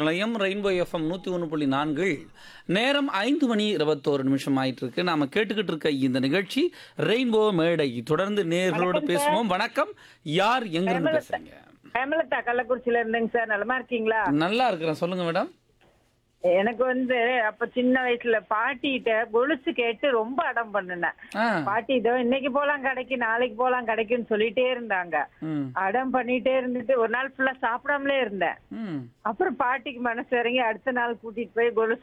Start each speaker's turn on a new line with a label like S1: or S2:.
S1: நிலையம் rainbow FM நூற்றி ஒன்று புள்ளி நான்கு நேரம் ஐந்து மணி இருபத்தோரு நிமிஷம் ஆயிட்டு இருக்கு நாம கேட்டுக்கிட்டு இருக்க இந்த நிகழ்ச்சி ரெயின்போ மேடை தொடர்ந்து நேர்களோடு பேசுவோம் வணக்கம் யார் எங்கிருந்து பேசுறீங்க
S2: ஹேமலதா கள்ளக்குறிச்சியில இருந்துங்க சார் நலமா இருக்கீங்களா
S1: நல்லா இருக்கிறேன் சொல்லுங்க மேடம்
S2: எனக்கு வந்து அப்ப சின்ன வயசுல பாட்டிகிட்ட கொலுசு கேட்டு ரொம்ப அடம் பண்ணுனேன்
S1: ஆ
S2: பாட்டி இதோ இன்னைக்கு போலாம் கடைக்கு நாளைக்கு போலாம் கடைக்குன்னு சொல்லிட்டே இருந்தாங்க
S1: ம்
S2: அடம் பண்ணிட்டே இருந்துட்டு ஒரு நாள் ஃபுல்லா சாப்பிடாமலே இருந்தேன்
S1: ம்
S2: அப்புறம் பாட்டிக்கு மனசு இறங்கி அடுத்த நாள் கூட்டிட்டு போய் கொலுசு